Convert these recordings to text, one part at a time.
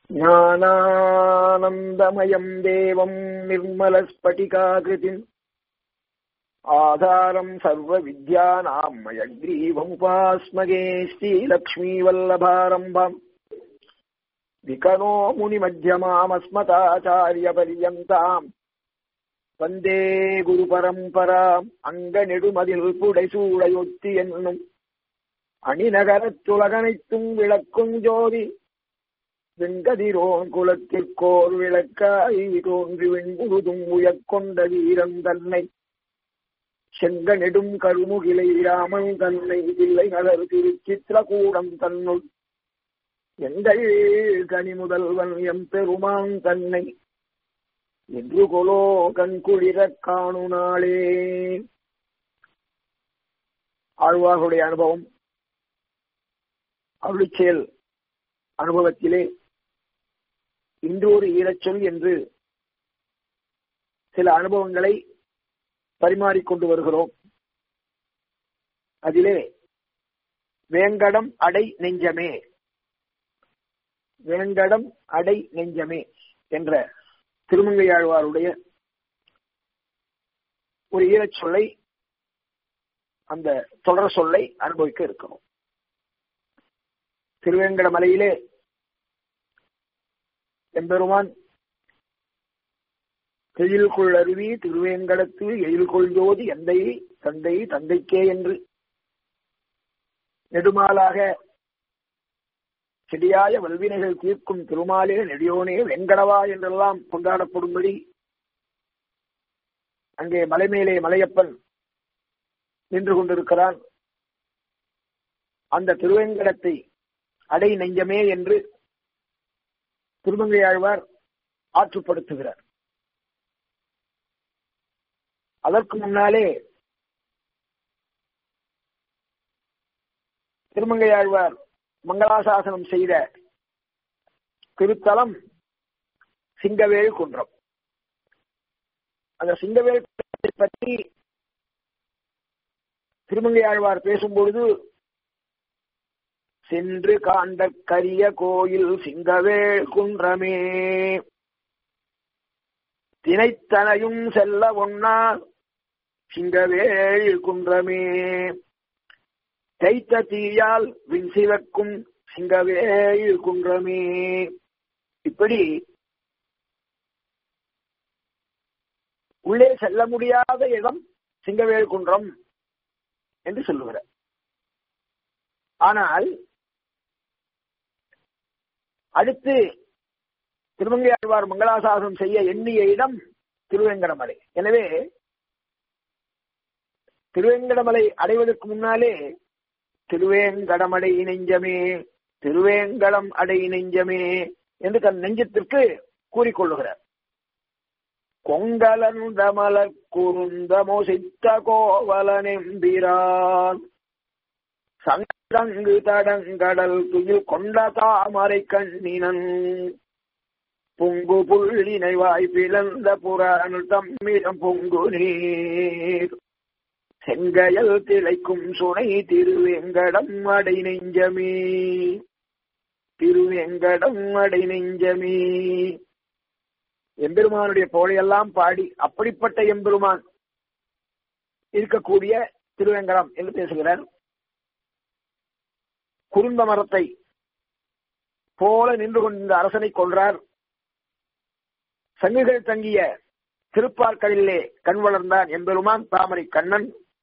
ज्ञानानन्दमयम् देवम् निर्मलस्फटिकाकृतिम् आधारम् सर्वविद्यानाम् मयग्रीवमुपास्मगे श्रीलक्ष्मीवल्लभारम्भम् विकनो मुनिमध्यमामस्मताचार्यपर्यन्ताम् வந்தே குரு பரம்பராம் அங்க நெடுமதில் புடைசூடையொத்தி என்னும் அணிநகரத்துலகனைத்தும் விளக்கும் ஜோதி வெங்கதிரோன் குலத்திற்கோர் விளக்காய் தோன்றி வெண்புழுதும் உயக்கொண்ட வீரன் தன்னை செங்க நெடும் கருமுகிலை ராமன் தன்னை இல்லை நகர் திருச்சித்திரகூடம் தன்னுள் எங்கள் கனி முதல்வன் எம் பெருமான் தன்னை என்று கொலோ கண்குளிரக் காணு நாளே ஆழ்வார்களுடைய அனுபவம் அருளிச்செயல் அனுபவத்திலே இன்று ஒரு ஈரச்சொல் என்று சில அனுபவங்களை பரிமாறிக்கொண்டு வருகிறோம் அதிலே வேங்கடம் அடை நெஞ்சமே வேங்கடம் அடை நெஞ்சமே என்ற திருமங்கையாழ்வாருடைய ஒரு ஈரச் சொல்லை அந்த தொடர் சொல்லை அனுபவிக்க இருக்கிறோம் திருவேங்கட மலையிலே எம்பெருமான் எழில்கொள் அருவி திருவேங்கடத்து எழில்கொள் ஜோதி எந்தை தந்தை தந்தைக்கே என்று நெடுமாலாக செடியாய வல்வினைகள் தீர்க்கும் திருமாலே நெடியோனே வெங்கடவா என்றெல்லாம் கொண்டாடப்படும்படி அங்கே மலைமேலே மலையப்பன் நின்று கொண்டிருக்கிறான் அந்த திருவேங்கடத்தை அடை நெஞ்சமே என்று திருமங்கையாழ்வார் ஆற்றுப்படுத்துகிறார் அதற்கு முன்னாலே திருமங்கையாழ்வார் மங்களாசாசனம் செய்த திருத்தலம் சிங்கவேல் குன்றம் அந்த சிங்கவேல் பற்றி திருமங்கையாழ்வார் பேசும்பொழுது சென்று காண்ட கரிய கோயில் சிங்கவேல் குன்றமே தினைத்தனையும் செல்ல ஒன்னா சிங்கவேல் குன்றமே தைத்த தீயால் விண்சிவக்கும் சிங்கவேல் குன்றமே இப்படி உள்ளே செல்ல முடியாத இடம் சிங்கவேல் குன்றம் என்று சொல்லுகிறார் ஆனால் அடுத்து திருமங்கையாழ்வார் மங்களாசாசனம் செய்ய எண்ணிய இடம் திருவேங்கடமலை எனவே திருவேங்கடமலை அடைவதற்கு முன்னாலே திருவேங்கடமடை நெஞ்சமே திருவேங்கடம் அடை நெஞ்சமே என்று தன் நெஞ்சத்திற்கு கூறிக்கொள்ளுகிறார் கொங்கலந்த மலர் குருந்தமோ சித்த கோவலனெம்பிரான் சங்கங்கு தடங்கடல் துயில் கொண்ட தாமரை கண்ணினன் பொங்கு புள்ளினை வாய் பிளந்த புறான் தம்மிடம் பொங்கு நீர் செங்கையல் திளைக்கும் சுனை திருவேங்கடம் அடை நெஞ்சமே திருவேங்கடம் அடை நெஞ்சமே எம்பெருமானுடைய போலையெல்லாம் பாடி அப்படிப்பட்ட எம்பெருமான் இருக்கக்கூடிய திருவேங்கடம் என்று பேசுகிறார் குறுந்த மரத்தை போல நின்று கொண்டிருந்த அரசனை கொள்றார் சங்குகள் தங்கிய திருப்பார்களிலே கண் வளர்ந்தான் எம்பெருமான் தாமரை கண்ணன்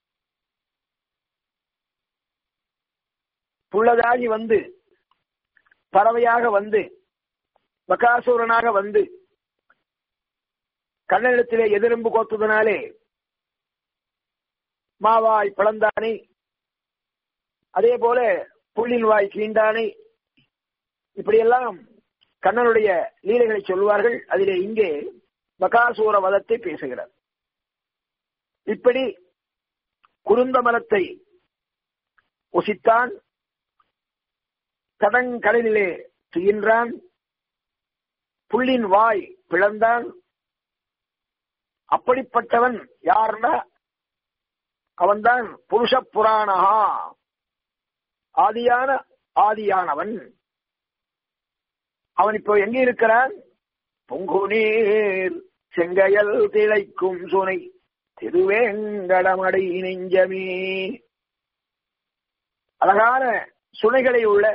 புள்ளதாகி வந்து பறவையாக வந்து பகாசூரனாக வந்து கண்ணனிடத்திலே எதிரெம்பு கோத்ததனாலே மாவாய் பிளந்தானை அதே போல புள்ளின் வாய் கீண்டானை இப்படியெல்லாம் கண்ணனுடைய லீலைகளை சொல்வார்கள் அதிலே இங்கே பகாசூர வதத்தை பேசுகிறார் இப்படி குருந்த மரத்தை ஒசித்தான் கடற்கடலிலே துயின்றான் புள்ளின் வாய் பிளந்தான் அப்படிப்பட்டவன் யாருன்னா அவன்தான் புருஷ புராணகா ஆதியான ஆதியானவன் அவன் இப்போ எங்கே இருக்கிறான் பொங்குநீர் செங்கையல் திளைக்கும் சுனை திருவேங்கடமடை நெஞ்சமே அழகான சுனைகளை உள்ள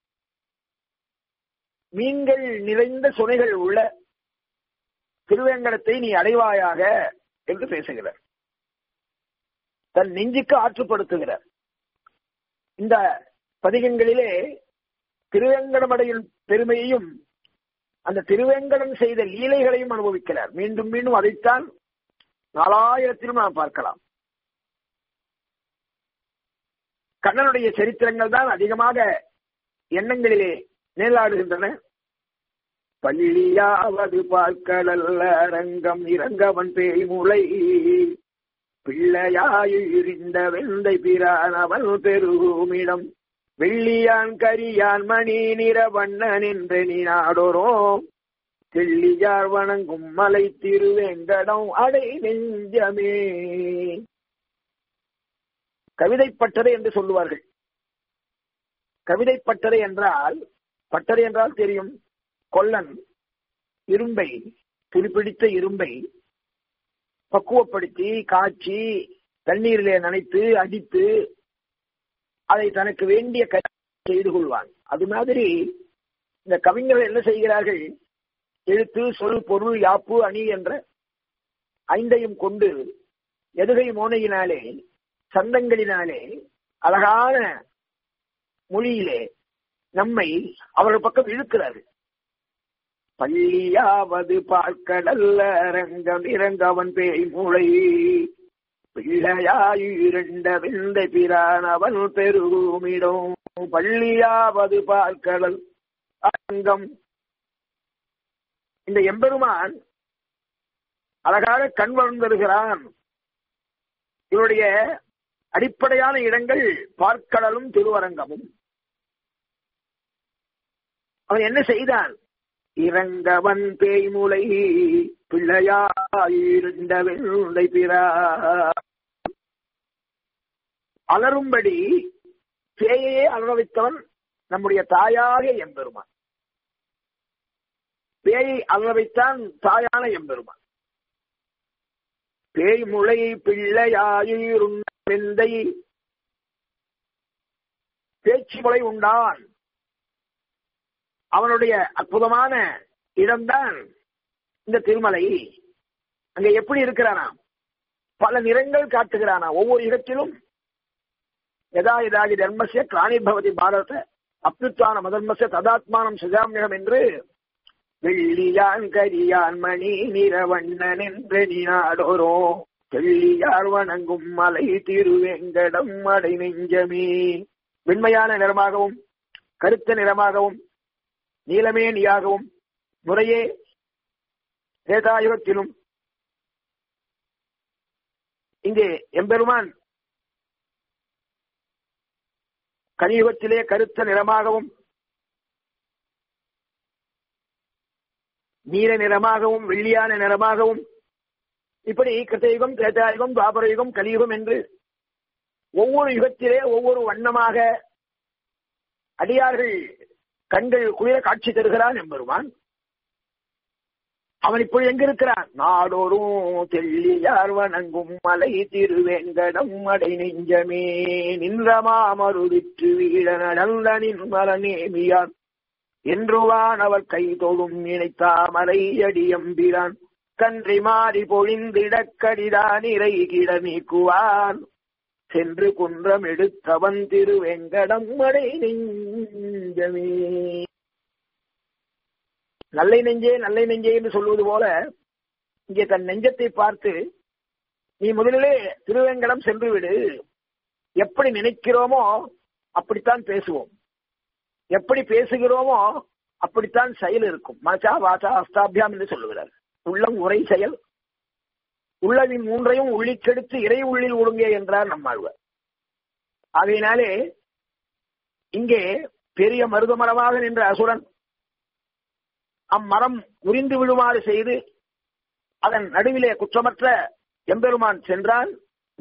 மீன்கள் நிறைந்த சுனைகள் உள்ள திருவேங்கடத்தை நீ அடைவாயாக என்று பேசுகிறார் தன் நெஞ்சுக்கு ஆற்றுப்படுத்துகிறார் இந்த பதிகங்களிலே திருவேங்கடமடையின் பெருமையையும் அந்த திருவேங்கடம் செய்த லீலைகளையும் அனுபவிக்கிறார் மீண்டும் மீண்டும் அதைத்தான் நாலாயிரத்திலும் நாம் பார்க்கலாம் கண்ணனுடைய சரித்திரங்கள் தான் அதிகமாக எண்ணங்களிலே நிழலாடுகின்றன பள்ளியாவது பார்க்கடல் அரங்கம் இறங்கவன் பேய் முளை பிள்ளையாயிருந்த வெந்தை பிரான் அவன் பெருகுமிடம் வெள்ளியான் கரியான் மணி நிற வண்ணன் என்று நீ நாடோரோம் தெள்ளியார் வணங்கும் மலை திருவேங்கடம் அடை நெஞ்சமே கவிதைப்பட்டறை என்று சொல்லுவார்கள் கவிதைப்பட்டறை என்றால் பட்டறை என்றால் தெரியும் கொல்லன் இரும்பை துடிப்பிடித்த இரும்பை பக்குவப்படுத்தி காய்ச்சி தண்ணீரிலே நனைத்து அடித்து அதை தனக்கு வேண்டிய செய்து கொள்வான் அது மாதிரி இந்த கவிஞர்கள் என்ன செய்கிறார்கள் எழுத்து சொல் பொருள் யாப்பு அணி என்ற ஐந்தையும் கொண்டு எதுகை மோனையினாலே சந்தங்களினாலே அழகான மொழியிலே நம்மை அவர்கள் பக்கம் இழுக்கிறார்கள் பள்ளியாவது பார்க்கடல்ல அரங்கம் இறங்கவன் பேய் மூளை பிள்ளையாயிருண்ட விந்த பிரான் அவன் பெருமிடும் பள்ளியாவது பார்க்கடல் அரங்கம் இந்த எம்பெருமான் அழகாக கண் வளர்ந்திருக்கிறான் இவருடைய அடிப்படையான இடங்கள் பார்க்கடலும் திருவரங்கமும் அவன் என்ன செய்தான் இறங்கவன் பேய்முலை பிள்ளையாயிருந்த வெள்ளை பிறா அலரும்படி பேயையே அலர வைத்தவன் நம்முடைய தாயாக எம்பெருமான் பேயை அலர வைத்தான் தாயான எம்பெருமான் பேய் முளை பிள்ளையாயிருந்தை பேச்சு முளை உண்டான் அவனுடைய அற்புதமான இடம்தான் இந்த திருமலை அங்க எப்படி இருக்கிறானா பல நிறங்கள் காட்டுகிறானா ஒவ்வொரு இடத்திலும் எதா இதாகி தர்மசிய கிராணிர்பவதி பாரத அப்யுத்தான மதர்மசிய ததாத்மானம் சுஜாமியம் என்று வெள்ளியான் கரியான் மணி நிறவண்ணன் என்று நீனாடோரோ தெள்ளியார் வணங்கும் மலை திருவேங்கடம் அடை நெஞ்சமே வெண்மையான நிறமாகவும் கருத்த நிறமாகவும் நீலமேனியாகவும் முறையே வேதாயுகத்திலும் இங்கே எம்பெருமான் கலியுகத்திலே கருத்த நிறமாகவும் நீல நிறமாகவும் வெள்ளியான நிறமாகவும் இப்படி கிருத்தயுகம் திரேதாயுகம் துவாபர யுகம் கலியுகம் என்று ஒவ்வொரு யுகத்திலே ஒவ்வொரு வண்ணமாக அடியார்கள் கண்கள் குளிர காட்சி தருகிறான் எம்பெருமான் அவன் இப்பொழுது எங்க இருக்கிறான் நாடோறும் தெள்ளியார் வணங்கும் மலை திருவேங்கடம் அடை நெஞ்சமே நின்றமாமருதிற்று வீழ நடந்த நின்மல நேமியான் என்றுவான் அவர் கை தொழும் நினைத்தாமரை அடியம்பிரான் கன்றி மாறி பொழிந்திடக்கடிதான் இறை கிட நீக்குவான் சென்று குன்றம் எடுத்தவன் திருவெங்கடம் அடை நெஞ்சமே நல்லை நெஞ்சே நல்லை நெஞ்சே என்று சொல்வது போல இங்கே தன் நெஞ்சத்தை பார்த்து நீ முதலிலே திருவேங்கடம் சென்று விடு எப்படி நினைக்கிறோமோ அப்படித்தான் பேசுவோம் எப்படி பேசுகிறோமோ அப்படித்தான் செயல் இருக்கும் மச்சா வாசா அஸ்தாபியாம் என்று சொல்லுகிறார் உள்ளம் உரை செயல் உள்ளவின் மூன்றையும் உள்ளிக்கெடுத்து இறை உள்ளில் ஒழுங்கே என்றார் நம்மாழ்வார் ஆகையினாலே இங்கே பெரிய மருதமரமாக நின்ற அசுரன் அம்மரம் உரிந்து விழுமாறு செய்து அதன் நடுவிலே குற்றமற்ற எம்பெருமான் சென்றான்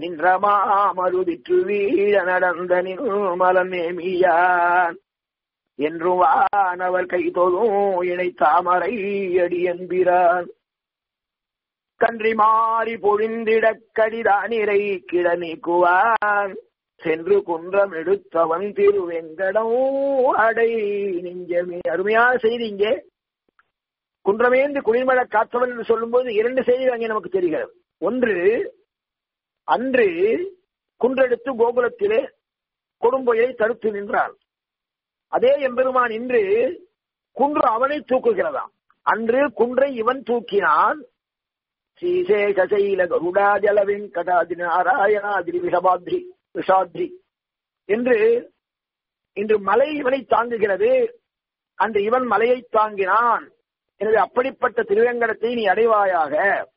நின்றமாமருதிற்று வீழ நடந்த நிர்மலன் நேமியான் என்று வானவர் கை தொழும் இணை தாமரை அடி என்பிறான் கன்றி மாறி பொழிந்திடக் கடிதானிரை கிட நீக்குவான் சென்று குன்றம் எடுத்தவன் திருவெங்கடம் அடை நெஞ்சமே அருமையான செய்தி இங்கே குன்றமேந்து குளிர்மழ காத்தவன் என்று சொல்லும்போது இரண்டு செய்திகள் அங்கே நமக்கு தெரிகிறது ஒன்று அன்று குன்றெடுத்து கோகுலத்திலே கொடும்பொயை தடுத்து நின்றான் அதே எம்பெருமான் இன்று குன்று அவனை தூக்குகிறதாம் அன்று குன்றை இவன் தூக்கினான் ஸ்ரீசேகசைல கருடாஜல வெங்கடாதி நாராயணாதிரி விஷபாத்ரி விஷாத்ரி என்று இன்று மலை இவனை தாங்குகிறது அன்று இவன் மலையை தாங்கினான் எனவே அப்படிப்பட்ட திருவேங்கடத்தை நீ அடைவாயாக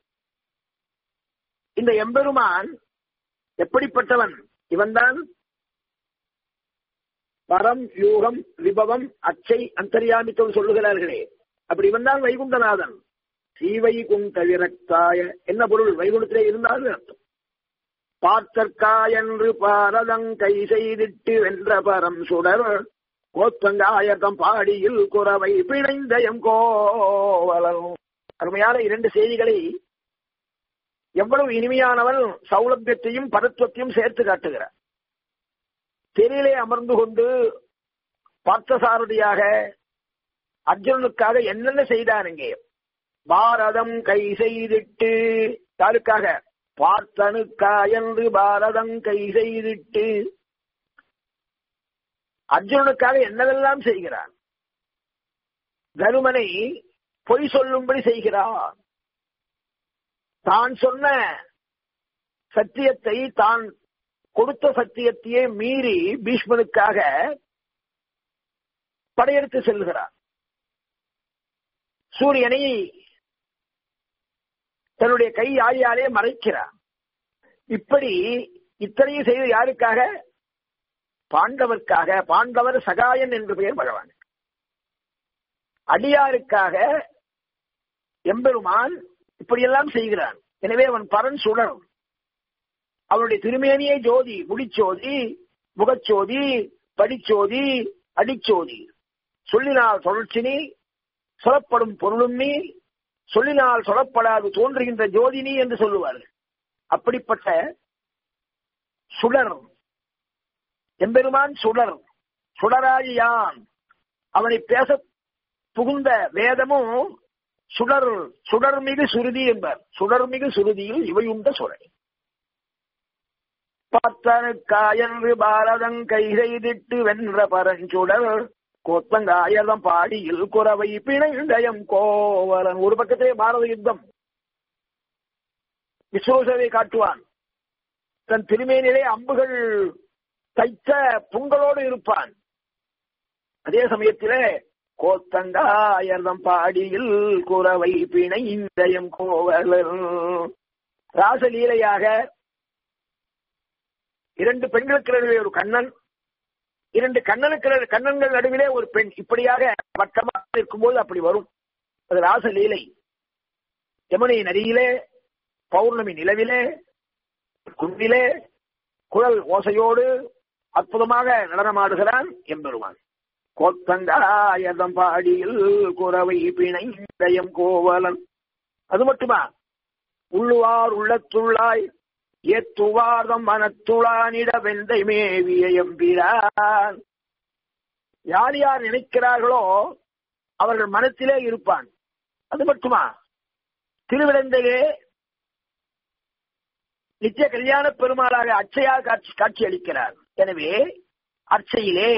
இந்த எம்பெருமான் எப்படிப்பட்டவன் இவன்தான் பரம் யூகம் விபவம் அச்சை அந்தரியாமித்தம் சொல்லுகிறார்களே அப்படி இவன் தான் வைகுண்டநாதன் ஸ்ரீவைகுண்ட விரக்தாய என்ன பொருள் வைகுண்டத்திலே இருந்தாலும் அர்த்தம் பார்த்தற்காயன்று பாரதங்கை செய்திட்டு வென்ற பரம் சுடர் கோத்தங்காயத்தம் பாடியில் குறவை பிணைந்தயம் கோவலம் அருமையான இரண்டு செய்திகளை எவ்வளவு இனிமையானவன் சௌலபியத்தையும் பரத்துவத்தையும் சேர்த்து காட்டுகிறார் தெருவிலே அமர்ந்து கொண்டு பார்த்தசாரதியாக அர்ஜுனனுக்காக என்னென்ன செய்தான் இங்கே பாரதம் கை செய்திட்டு யாருக்காக பார்த்தனுக்காயன்று பாரதம் கை செய்திட்டு அர்ஜுனனுக்காக என்னவெல்லாம் செய்கிறான் தருமனை பொய் சொல்லும்படி செய்கிறான் தான் சொன்ன சத்தியத்தை தான் கொடுத்த சத்தியத்தையே மீறி பீஷ்மனுக்காக படையெடுத்து செல்கிறான் சூரியனை தன்னுடைய கை ஆயாலே மறைக்கிறான் இப்படி இத்தனையும் செய்து யாருக்காக பாண்டவர்க்காக பாண்டவர் சகாயன் என்று பெயர் பகவான் அடியாருக்காக எம்பெருமான் இப்படியெல்லாம் செய்கிறான் எனவே அவன் பரன் சுடரும் அவனுடைய திருமேனியே ஜோதி முடிச்சோதி முகச்சோதி படிச்சோதி அடிச்சோதி சொல்லினால் தொடர்ச்சினி சொல்லப்படும் பொருளும் நீ சொல்லினால் சொல்லப்படாது தோன்றுகின்ற ஜோதினி என்று சொல்லுவார்கள் அப்படிப்பட்ட சுடர் எம்பெருமான் சுடர் சுடராஜியான் அவனை பேச புகுந்த வேதமும் சுடர் சுடர்மிகு சுருதி என்பார் சுடர்மிகு சுருதியில் இவையுண்ட சுரை பத்தனுக்காயன்று பாரதங் கை செய்திட்டு வென்ற பரஞ்சுடர் கோத்தங்காயதம் பாடியில் குறவை பிணைந்தயம் கோவலன் ஒரு பக்கத்திலே பாரத யுத்தம் விஸ்வசவை காட்டுவான் தன் திருமேனிலே அம்புகள் தைத்த புண்களோடு இருப்பான் அதே சமயத்திலே கோத்தங்காயர்தம் பாடியில் குறவை பிணைந்தயம் கோவலன் ராசலீலையாக இரண்டு பெண்களுக்கு நடுவே ஒரு கண்ணன் இரண்டு கண்ணனுக்கு கண்ணன்கள் நடுவிலே ஒரு பெண் இப்படியாக வட்டமாக இருக்கும்போது அப்படி வரும் அது ராசலீலை யமுனை நதியிலே பௌர்ணமி நிலவிலே குன்றிலே குழல் ஓசையோடு அற்புதமாக நடனமாடுகிறான் எம்பெருமான் கோத்தங்காயதம் பாடியில் குறவை பிணைந்தயம் கோவலன் அது மட்டுமா உள்ளுவார் உள்ளத்துள்ளாய் ஏத்துவார்தம் மனத்துளானிட வெந்தை மேவிய எம்பிரான் யார் யார் நினைக்கிறார்களோ அவர்கள் மனத்திலே இருப்பான் அது மட்டுமா திருவிழந்தையே நித்திய கல்யாண பெருமாளாக அச்சையாக காட்சி காட்சி அளிக்கிறார் எனவே அர்ச்சையிலே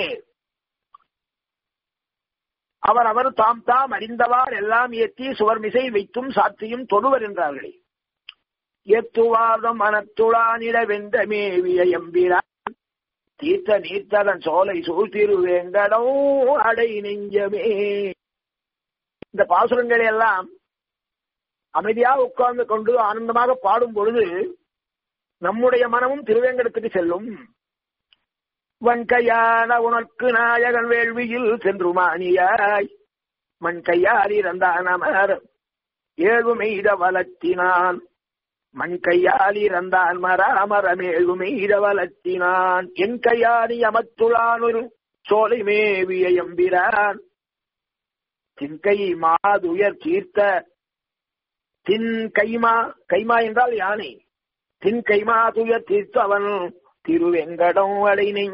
அவர் அவர் தாம் தாம் அறிந்தவார் எல்லாம் ஏற்றி சுவர்மிசை வைத்தும் சாத்தியும் தொடுவர் என்றார்களே எத்துவாதம் மனத்துளானிட வெந்த மேவிய எம்பிரான் தீர்த்த நீர்த்ததன் சோலை சூழ்த்திரு வேங்கடோ அடை நெஞ்சமே இந்த பாசுரங்களை எல்லாம் அமைதியாக உட்கார்ந்து கொண்டு ஆனந்தமாக பாடும் பொழுது நம்முடைய மனமும் திருவேங்கடத்துக்கு செல்லும் வன்கையான உனக்கு நாயகன் வேள்வியில் சென்று மானியாய் மண் கையால் இறந்தான் அமர் ஏழு மெய்த வளர்த்தினான் மண் கையால் இறந்தான் மராமரமேழு மெய்த வளர்த்தினான் என் கையாலி அமத்துளான் ஒரு சோலை மேவிய எம்பிரான் தின்கை மாதுயர் தீர்த்த தின் கைமா கைமா என்றால் யானை தின் கைமா துயர் தீர்த்தவன் திருவெங்கடம் அடைனை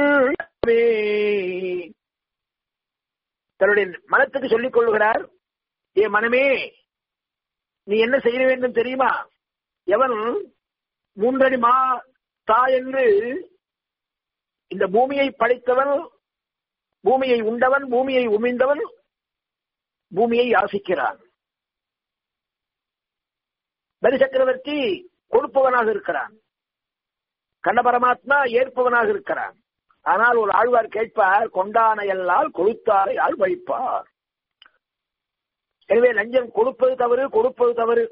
தன்னுடைய மனத்துக்கு சொல்லிக் கொள்ளுகிறார் ஏ மனமே நீ என்ன செய்ய வேண்டும் தெரியுமா எவன் மூன்றடி மா தா என்று இந்த பூமியை படைத்தவன் பூமியை உண்டவன் பூமியை உமிழ்ந்தவன் பூமியை யாசிக்கிறான் பலி சக்கரவர்த்தி கொடுப்பவனாக இருக்கிறான் கண்ட பரமாத்மா ஏற்பவனாக இருக்கிறான் ஆனால் ஒரு ஆழ்வார் கேட்பார் கொண்டான எல்லால் கொளுத்தாரை ஆள் வைப்பார் எனவே லஞ்சம் கொடுப்பது தவறு கொடுப்பது தவறு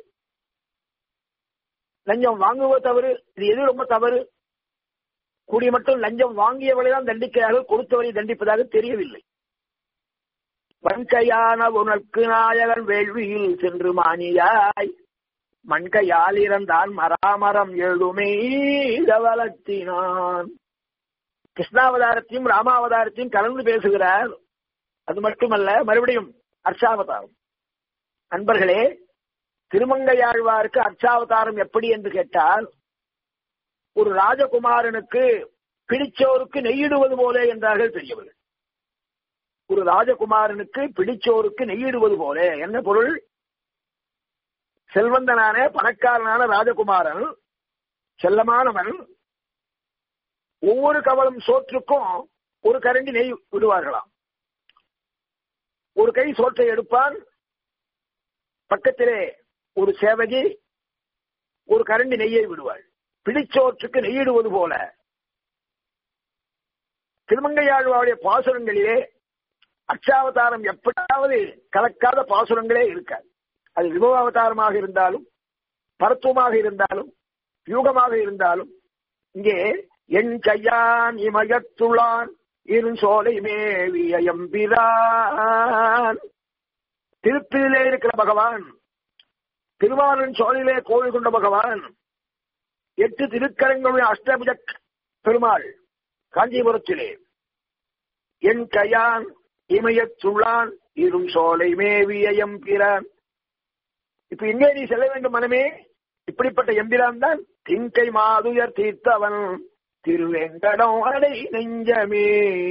லஞ்சம் வாங்குவது தவறு இது எது ரொம்ப தவறு கூடிய மட்டும் லஞ்சம் வாங்கியவளை தான் தண்டிக்கிறார்கள் கொடுத்தவரை தண்டிப்பதாக தெரியவில்லை வன்கையான உனக்கு நாயகன் வேள்வியில் சென்று மானியாய் மண்கையால் இறந்தான் மராமரம் எழுமே வளர்த்தினான் கிருஷ்ணாவதாரத்தையும் ராமாவதாரத்தையும் கலந்து பேசுகிறார் அது மட்டுமல்ல மறுபடியும் அர்ச்சாவதாரம் நண்பர்களே திருமங்கையாழ்வாருக்கு அர்ச்சாவதாரம் எப்படி என்று கேட்டால் ஒரு ராஜகுமாரனுக்கு பிடிச்சோருக்கு நெய்யிடுவது போல என்றார்கள் பெரியவர்கள் ஒரு ராஜகுமாரனுக்கு பிடிச்சோருக்கு நெய்யிடுவது போல என்ன பொருள் செல்வந்தனான பணக்காரனான ராஜகுமாரன் செல்லமானவன் ஒவ்வொரு கவலம் சோற்றுக்கும் ஒரு கரண்டி நெய் விடுவார்களாம் ஒரு கை சோற்றை எடுப்பான் பக்கத்திலே ஒரு சேவகி ஒரு கரண்டி நெய்யை விடுவாள் பிடிச்சோற்றுக்கு நெய்யிடுவது போல திருமங்கையாழ்வாவுடைய பாசுரங்களிலே அச்சாவதாரம் எப்படியாவது கலக்காத பாசுரங்களே இருக்காது அது விபவாவதாரமாக இருந்தாலும் பரத்துவமாக இருந்தாலும் யூகமாக இருந்தாலும் இங்கே என் கையான் இமயத்துளான் இருசோலை மேவிய எம்பிரான் திருப்பிலே இருக்கிற பகவான் திருவாரூரின் சோழிலே கோவில் கொண்ட பகவான் எட்டு திருக்கரங்களுடைய அஷ்டபுஜ பெருமாள் காஞ்சிபுரத்திலே என் கையான் இமயத்துள்ளான் இரும் சோலை மேவிய எம்பிரான் இப்ப எங்கே நீ செல்ல வேண்டும் மனமே இப்படிப்பட்ட எம்பிரான் தான் திங்கை மாதுயர் தீர்த்தவன் திருவெங்கடம் அடை நெஞ்சமே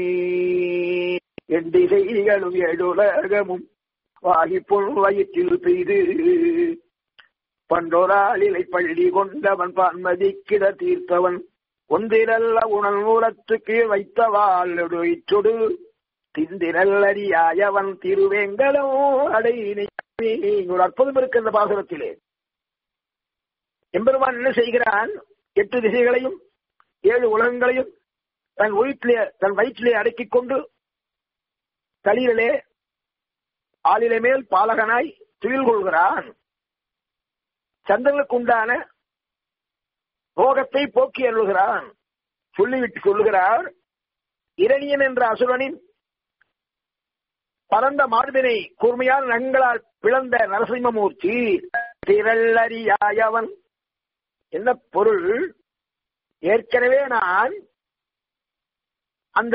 என் திசைகளும் எழுலகமும் வாகி பொன் வயிற்றில் பெய்து பண்டோராளிலை பள்ளி கொண்டவன் பான்மதி கிட தீர்த்தவன் ஒன்றிரல்ல உணல் மூலத்துக்கு வைத்தவாள் இற்றொடு திந்திரல்லடியாயவன் திருவேங்கடம் அடை நெஞ்சமே ஒரு அற்புதம் இருக்கு இந்த பாசுரத்திலே எம்பெருமான் என்ன செய்கிறான் எட்டு திசைகளையும் ஏழு உலகங்களையும் தன் வயிற்றிலே தன் வயிற்றிலே அடக்கிக் கொண்டு தளிரிலே ஆளிலே மேல் பாலகனாய் துயில் கொள்கிறான் சந்திரனுக்கு உண்டான ரோகத்தை போக்கி அருள்கிறான் சொல்லிவிட்டு சொல்லுகிறார் இரணியன் என்ற அசுரனின் பரந்த மார்பினை கூர்மையான நங்களால் பிளந்த நரசிம்மமூர்த்தி திரள்ளறியாயவன் என்ன பொருள் ஏற்கனவே நான் அந்த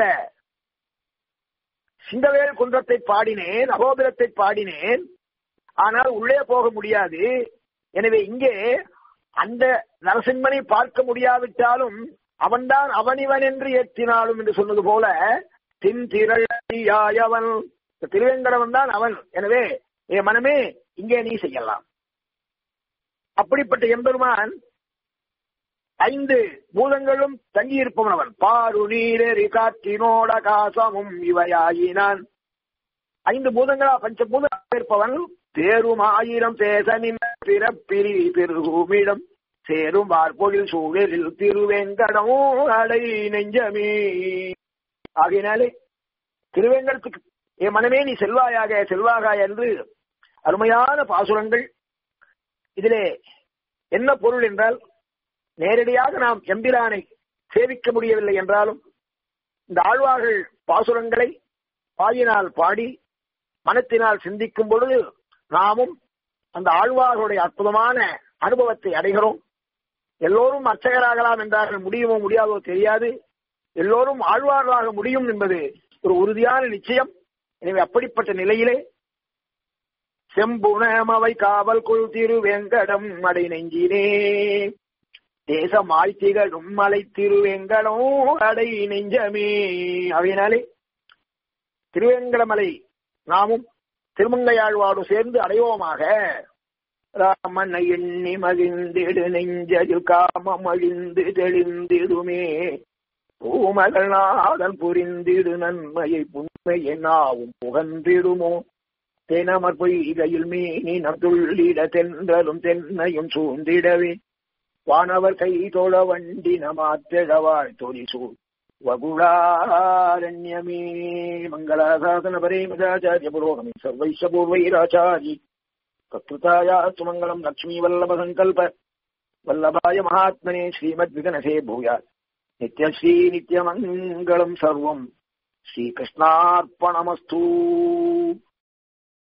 சிங்கவேல் குன்றத்தை பாடினேன் அகோபிரத்தை பாடினேன் ஆனால் உள்ளே போக முடியாது எனவே இங்கே அந்த நரசிம்மனை பார்க்க முடியாவிட்டாலும் அவன்தான் அவனிவன் என்று ஏற்றினாலும் என்று சொன்னது போல தின் திரளியாயவன் திருவேங்கடவன் தான் அவன் எனவே என் மனமே இங்கே நீ செய்யலாம் அப்படிப்பட்ட எம்பெருமான் ஐந்து பூதங்களும் தங்கியிருப்பவன் அவன் பாரு நீரேறி காற்றினோட காசமும் இவையாயினான் ஐந்து பூதங்களா பஞ்சபூதம் இருப்பவன் தேரும் ஆயிரம் தேசனின் பிறப்பிரி பெருகுமிடம் சேரும் வார்பொழில் சூழலில் திருவேங்கடம் அடை நெஞ்சமே ஆகையினாலே திருவேங்கடத்துக்கு என் மனமே நீ செல்வாயாக செல்வாகா என்று அருமையான பாசுரங்கள் இதிலே என்ன பொருள் என்றால் நேரடியாக நாம் எம்பிரானை சேவிக்க முடியவில்லை என்றாலும் இந்த ஆழ்வார்கள் பாசுரங்களை பாயினால் பாடி மனத்தினால் சிந்திக்கும் பொழுது நாமும் அந்த ஆழ்வார்களுடைய அற்புதமான அனுபவத்தை அடைகிறோம் எல்லோரும் அர்ச்சகராகலாம் என்றார்கள் முடியுமோ முடியாதோ தெரியாது எல்லோரும் ஆழ்வார்களாக முடியும் என்பது ஒரு உறுதியான நிச்சயம் எனவே அப்படிப்பட்ட நிலையிலே செம்புணமவை காவல் கொள் திரு வெங்கடம் அடை நெஞ்சினே தேசமாய் திகழும் மலை திருவேங்கடம் அடை நெஞ்சமே அவையினாலே திருவேங்கடமலை நாமும் திருமங்கையாழ்வாடு சேர்ந்து அடைவோமாக ராமனை எண்ணி மகிழ்ந்திடு நெஞ்சதில் காமம் அழிந்து தெளிந்திடுமே பூமகள் நாதன் புரிந்திடு நன்மையை புண்மையை நாவும் புகன்றிடுமோ தெனமர் பொய்கையில் மீனினம் துள்ளிட தென்றலும் தென்னையும் சூழ்ந்திடவே வானவர் கை தோழ வண்டி நமாத்திழவாழ் தொழி சூழ் வகுளாரண்யமே மங்களாசாசன பரே மதாச்சாரிய புரோகமே சர்வைஷ பூர்வைராச்சாரி கத்ருதாயா சுமங்கலம் லக்ஷ்மீ வல்லப சங்கல்ப வல்லபாய மகாத்மனே ஸ்ரீமத் விகனசே பூயாத் நித்யஸ்ரீ நித்யமங்கலம் சர்வம் ஸ்ரீகிருஷ்ணார்ப்பணமஸ்தூ